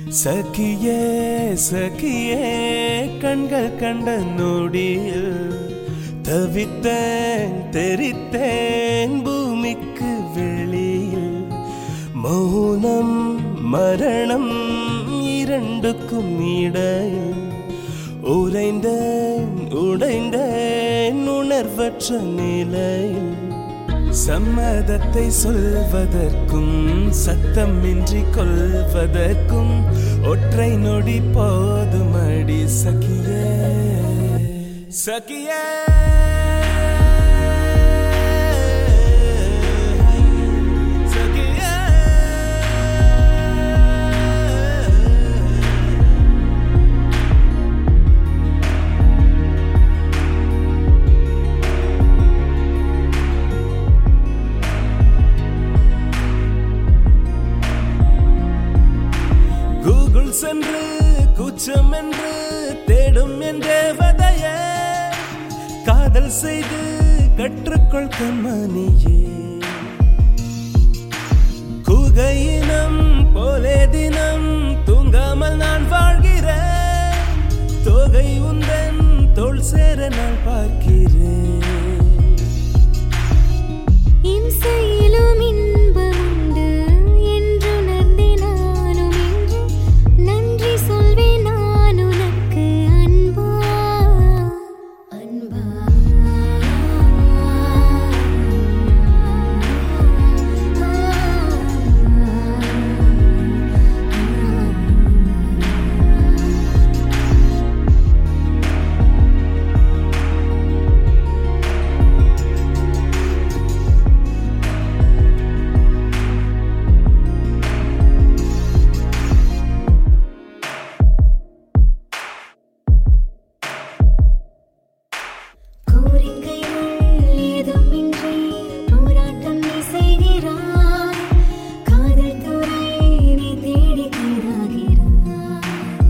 சகியே சகியே கண்கள் கண்ட நொடியில் தவித்தேன் தெரித்தேன் பூமிக்கு வெளியில் மௌனம் மரணம் இரண்டுக்கும் இடையில் உறைந்தேன் உடைந்தேன் உணர்வற்ற நிலையில் சம்மதத்தை சொல்வதற்கும் சத்தமின்றி கொள்வதற்கும் ஒற்றை நொடி போதுமடி சகியே சகியே சகியே கூகுள் சென்று கூச்சம் என்று தேடும் என் தேவதைய காதல் செய்து கற்றுக்கொள் கண்மணியே கூகையினம் போலே தினம் தூங்காமல் நான் வாழ்கிறேன் தொகை உந்தன் தோல் சேர நான் பார்க்கிறேன் இம்சையிலும் இன்பமுண்டு என்றுணர்ந்தே நானும் இன்று நன்றி சொல்வேன் நான் உனக்கு அன்பா அன்பா கோரிக்கைகள் ஏதுமின்றி போராட்டம் நீ செய்கிறாய் காதல் துறை நீ தேடி கைதாகிறாய்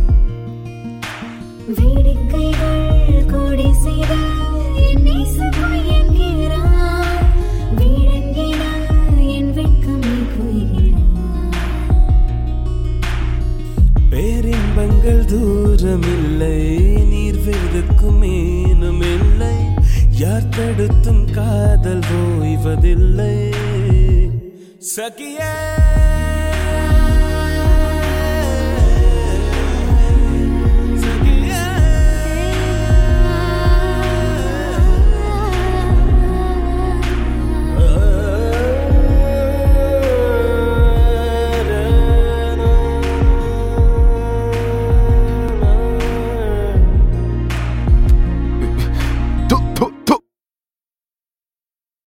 வேடிக்கைகள் கோடி செய்த என் நேசமாய் என்கிறாய் வீடென்கிற என் வெட்கம் நீ கொய்கிறாய் பேரின்பங்கள் தூரமில்லை நீர் வெதுக்கும் மீனும் இல்லை யார் தடுத்தும் காதல் ஓய்வதில்லை சகியே